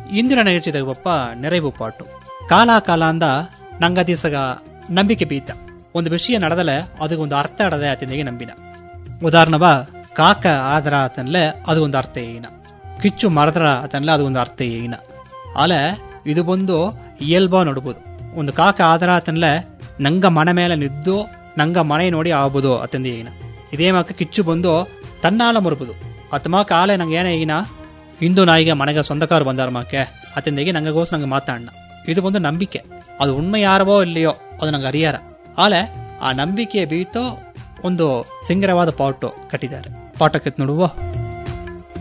ಇಂದಿನ ನಿಗಚಿದ ಒಪ್ಪ ನೆರವು ಪಾಟು ಕಾಲ ಕಾಲ ಅಂದ ನಂಗ ದಿಸಗ ನಂಬಿಕೆ ಬೀತ ಒಂದು ವಿಷಯ ನಡೆದಲೆ ಅದಕ್ಕೆ ಒಂದು ಅರ್ಥ ಅಡದೆ ಆತನಿಗೆ ನಂಬಿನ ಉದಾಹರಣವ ಕಾಕ ಆದರ ಆತನ್ಲೆ ಅದು ಒಂದು ಅರ್ಥ ಏನ ಕಿಚ್ಚು ಮರದ್ರ ಆತನ್ಲೆ ಅದು ಒಂದು ಅರ್ಥ ಏನ ಆಲೆ ಇದು ಬಂದು ಇಯಲ್ಬಾ ನೋಡ್ಬೋದು ಒಂದು ಕಾಕ ಆದರ ಆತನ್ಲೆ ನಂಗ ಮನೆ ಮೇಲೆ ನಿದ್ದು ನಂಗ ಮನೆ ನೋಡಿ ಆಗ್ಬೋದು ಅತಂದು ಏನ ಇದೇ ಮಾಕ ಕಿಚ್ಚು ಬಂದು ತನ್ನಾಲ ಮುರುಬುದು ಅತಮ ಕಾಲೆ ನಂಗೆ ಏನೇ ಈಗಿನ ಇಂದು ನಾಯಿಗೆ ಮನೆಗೆ ಸ್ವಂತಕಾರ ಬಂದಾರ ಮಾಕೆ ಅತಂದಿಗೆ ನಂಗಗೋಸ್ ನಂಗೆ ಮಾತಾಡಣ ಇದು ಒಂದು ನಂಬಿಕೆ ಅದು ಉಣ್ಮೆ ಯಾರವೋ ಇಲ್ಲಿಯೋ ಅದು ನಂಗೆ ಅರಿಯಾರ ಆಲೆ ಆ ನಂಬಿಕೆ ಬೀಟೋ ಒಂದು ಸಿಂಗರವಾದ ಪಾಟು ಕಟ್ಟಿದ್ದಾರೆ ಪಾಠಕ್ಕೆ ನೋಡುವ